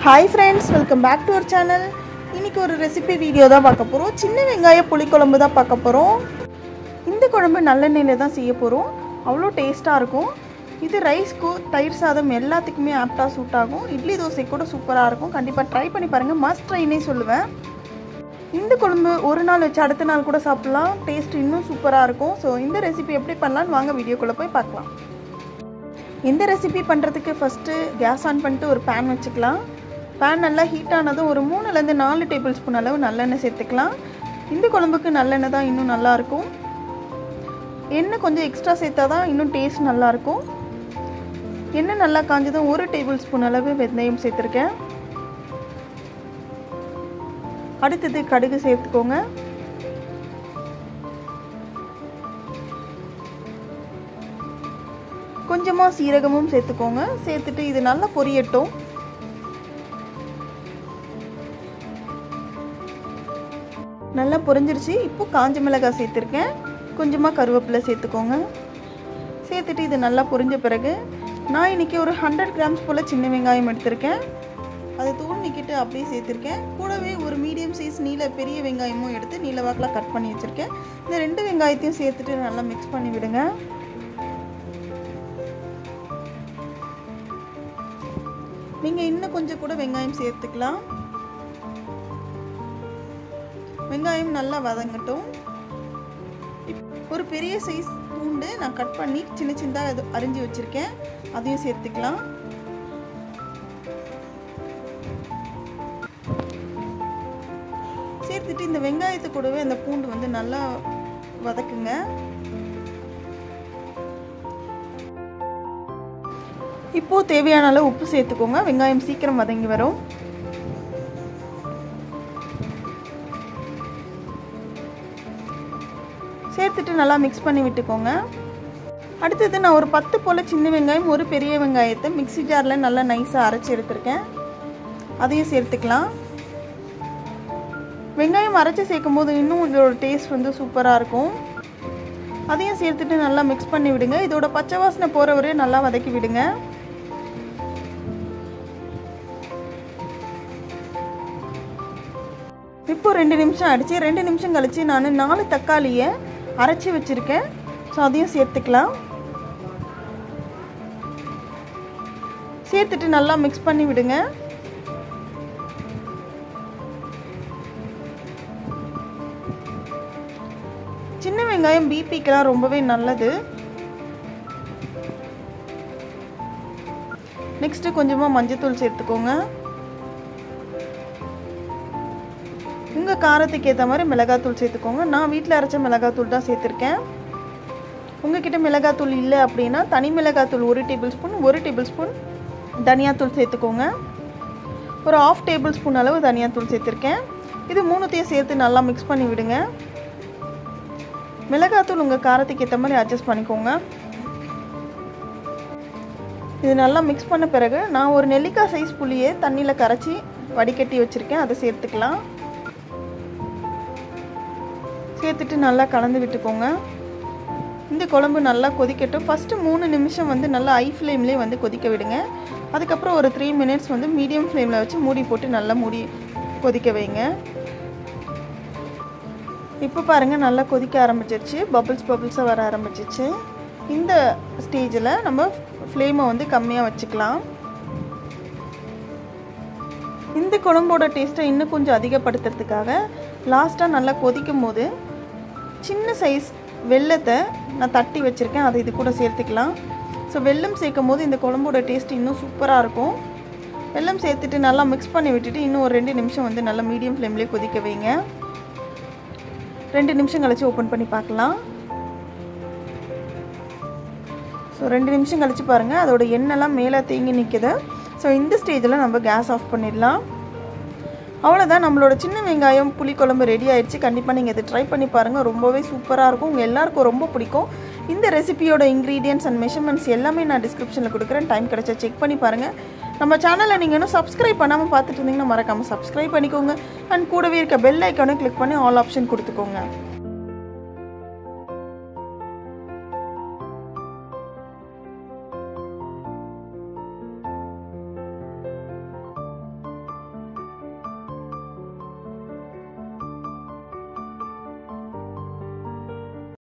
hi friends welcome back to our channel இன்னைக்கு ஒரு recipe video தான் பார்க்க போகிறோம் சின்ன வெங்காய புளிக்குழம்பு தான் பார்க்க போகிறோம் இந்த குழம்பு நல்லெண்ணெயில் தான் செய்ய போகிறோம் அவ்வளோ டேஸ்ட்டாக இருக்கும் இது ரைஸ்க்கு தயிர் சாதம் எல்லாத்துக்குமே ஆப்டாக சூட் ஆகும் இட்லி தோசை கூட சூப்பராக இருக்கும் கண்டிப்பாக ட்ரை பண்ணி பாருங்கள் மஸ்ட் ட்ரைனே சொல்லுவேன் இந்த குழம்பு ஒரு நாள் வச்சு அடுத்த நாள் கூட சாப்பிட்லாம் டேஸ்ட் இன்னும் சூப்பராக இருக்கும் ஸோ இந்த ரெசிபி எப்படி பண்ணலான்னு வாங்க வீடியோக்குள்ளே போய் பார்க்கலாம் இந்த ரெசிபி பண்ணுறதுக்கு ஃபஸ்ட்டு கேஸ் ஆன் பண்ணிட்டு ஒரு பேன் வச்சுக்கலாம் பேன் நல்லா ஹீட் ஆனதும் ஒரு மூணுலேருந்து நாலு டேபிள் ஸ்பூன் அளவு நல்லெண்ணெய் சேர்த்துக்கலாம் இந்த குழம்புக்கு நல்லெண்ணெய் தான் இன்னும் நல்லாயிருக்கும் எண்ணெய் கொஞ்சம் எக்ஸ்ட்ரா சேர்த்தா தான் இன்னும் டேஸ்ட் நல்லாயிருக்கும் எண்ணெய் நல்லா காஞ்சதும் ஒரு டேபிள் ஸ்பூன் அளவு வெந்தயம் சேர்த்துருக்கேன் அடுத்தது கடுகு சேர்த்துக்கோங்க கொஞ்சமாக சீரகமும் சேர்த்துக்கோங்க சேர்த்துட்டு இது நல்லா பொரியட்டும் நல்லா பொரிஞ்சிருச்சு இப்போ காஞ்ச மிளகாய் சேர்த்துருக்கேன் கொஞ்சமாக கருவேப்பிலை சேர்த்துக்கோங்க சேர்த்துட்டு இது நல்லா பொரிஞ்ச பிறகு நான் இன்றைக்கி ஒரு ஹண்ட்ரட் கிராம்ஸ் போல் சின்ன வெங்காயம் எடுத்திருக்கேன் அதை தூள் நிக்கிட்டு அப்படியே சேர்த்துருக்கேன் கூடவே ஒரு மீடியம் சைஸ் நீல பெரிய வெங்காயமும் எடுத்து நீல வாக்கில் கட் பண்ணி வச்சுருக்கேன் இந்த ரெண்டு வெங்காயத்தையும் சேர்த்துட்டு நல்லா மிக்ஸ் பண்ணி விடுங்க நீங்கள் இன்னும் கொஞ்சம் கூட வெங்காயம் சேர்த்துக்கலாம் வெங்காயம் நல்லா வதங்கட்டும் ஒரு பெரிய சைஸ் பூண்டு நான் கட் பண்ணி சின்ன சின்னதாக அரிஞ்சு வச்சுருக்கேன் அதையும் சேர்த்துக்கலாம் சேர்த்துட்டு இந்த வெங்காயத்தை கூடவே அந்த பூண்டு வந்து நல்லா வதக்குங்க இப்போது தேவையான அளவு உப்பு சேர்த்துக்கோங்க வெங்காயம் சீக்கிரம் வதங்கி வரும் சேர்த்துட்டு நல்லா மிக்ஸ் பண்ணி விட்டுக்கோங்க அடுத்தது நான் ஒரு பத்து போல் சின்ன வெங்காயம் ஒரு பெரிய வெங்காயத்தை மிக்சி ஜாரில் நல்லா நைஸாக அரைச்சி எடுத்திருக்கேன் அதையும் சேர்த்துக்கலாம் வெங்காயம் அரைச்சி சேர்க்கும் போது இன்னும் இதோட டேஸ்ட் வந்து சூப்பராக இருக்கும் அதையும் சேர்த்துட்டு நல்லா மிக்ஸ் பண்ணி விடுங்க இதோட பச்சை வாசனை போகிற வரையும் நல்லா வதக்கி விடுங்க இப்போ ரெண்டு நிமிஷம் அடித்து ரெண்டு நிமிஷம் கழித்து நான் நாலு தக்காளியை அரைச்சி வச்சுருக்கேன் ஸோ அதையும் சேர்த்துக்கலாம் சேர்த்துட்டு நல்லா மிக்ஸ் பண்ணி விடுங்க சின்ன வெங்காயம் பிபிக்கெலாம் ரொம்பவே நல்லது நெக்ஸ்ட்டு கொஞ்சமாக மஞ்சத்தூள் சேர்த்துக்கோங்க உங்கள் காரத்துக்கு ஏற்ற மாதிரி மிளகாத்தூள் சேர்த்துக்கோங்க நான் வீட்டில் அரைச்ச மிளகாத்தூள் தான் சேர்த்துருக்கேன் உங்ககிட்ட மிளகாத்தூள் இல்லை அப்படின்னா தனி மிளகாத்தூள் ஒரு டேபிள் ஸ்பூன் ஒரு டேபிள் ஸ்பூன் தனியாத்தூள் சேர்த்துக்கோங்க ஒரு ஆஃப் டேபிள் ஸ்பூன் அளவு தனியாத்தூள் சேர்த்துருக்கேன் இது மூணுத்தையும் சேர்த்து நல்லா மிக்ஸ் பண்ணி விடுங்க மிளகாத்தூள் உங்கள் காரத்துக்கு ஏற்ற மாதிரி அட்ஜஸ்ட் பண்ணிக்கோங்க இது நல்லா மிக்ஸ் பண்ண பிறகு நான் ஒரு நெல்லிக்காய் சைஸ் புளியை தண்ணியில் கரைச்சி வடிகட்டி வச்சுருக்கேன் அதை சேர்த்துக்கலாம் சேர்த்துட்டு நல்லா கலந்து விட்டுக்கோங்க இந்த குழம்பு நல்லா கொதிக்கட்டும் ஃபஸ்ட்டு மூணு நிமிஷம் வந்து நல்லா ஐ ஃப்ளேம்லேயே வந்து கொதிக்க விடுங்க அதுக்கப்புறம் ஒரு த்ரீ மினிட்ஸ் வந்து மீடியம் ஃப்ளேமில் வச்சு மூடி போட்டு நல்லா மூடி கொதிக்க வைங்க இப்போ பாருங்கள் நல்லா கொதிக்க ஆரம்பிச்சிருச்சு பபிள்ஸ் பபிள்ஸாக வர ஆரம்பிச்சிச்சு இந்த ஸ்டேஜில் நம்ம ஃப்ளேமை வந்து கம்மியாக வச்சுக்கலாம் இந்த குழம்போட டேஸ்ட்டை இன்னும் கொஞ்சம் அதிகப்படுத்துறதுக்காக லாஸ்ட்டாக நல்லா கொதிக்கும் போது சின்ன சைஸ் வெள்ளத்தை நான் தட்டி வச்சுருக்கேன் அதை இது கூட சேர்த்துக்கலாம் ஸோ வெல்லம் சேர்க்கும் போது இந்த குழம்போட டேஸ்ட் இன்னும் சூப்பராக இருக்கும் வெல்லம் சேர்த்துட்டு நல்லா மிக்ஸ் பண்ணி விட்டுட்டு இன்னும் ஒரு ரெண்டு நிமிஷம் வந்து நல்லா மீடியம் ஃப்ளேம்லேயே கொதிக்க வைங்க ரெண்டு நிமிஷம் கழித்து ஓப்பன் பண்ணி பார்க்கலாம் ஸோ ரெண்டு நிமிஷம் கழித்து பாருங்கள் அதோட எண்ணெய்லாம் மேலே தேங்கி நிற்குது ஸோ இந்த ஸ்டேஜில் நம்ம கேஸ் ஆஃப் பண்ணிடலாம் அவ்வளோதான் நம்மளோட சின்ன வெங்காயம் புளிக்குழம்பு ரெடி ஆயிடுச்சு கண்டிப்பாக நீங்கள் இதை ட்ரை பண்ணி பாருங்கள் ரொம்பவே சூப்பராக இருக்கும் உங்கள் எல்லாருக்கும் ரொம்ப பிடிக்கும் இந்த ரெசிபியோட இன்க்ரீடியன்ஸ் அண்ட் மெஷர்மெண்ட்ஸ் எல்லாமே நான் டிஸ்கிரிப்ஷனில் கொடுக்குறேன் டைம் கிடச்சா செக் பண்ணி பாருங்கள் நம்ம சேனலை நீங்கள் இன்னும் சப்ஸ்கிரைப் பண்ணாமல் பார்த்துட்டு இருந்தீங்கன்னா மறக்காமல் சப்ஸ்கிரைப் பண்ணிக்கோங்க அண்ட் கூடவே இருக்க பெல் ஐக்கானும் கிளிக் பண்ணி ஆல் ஆப்ஷன் கொடுத்துக்கோங்க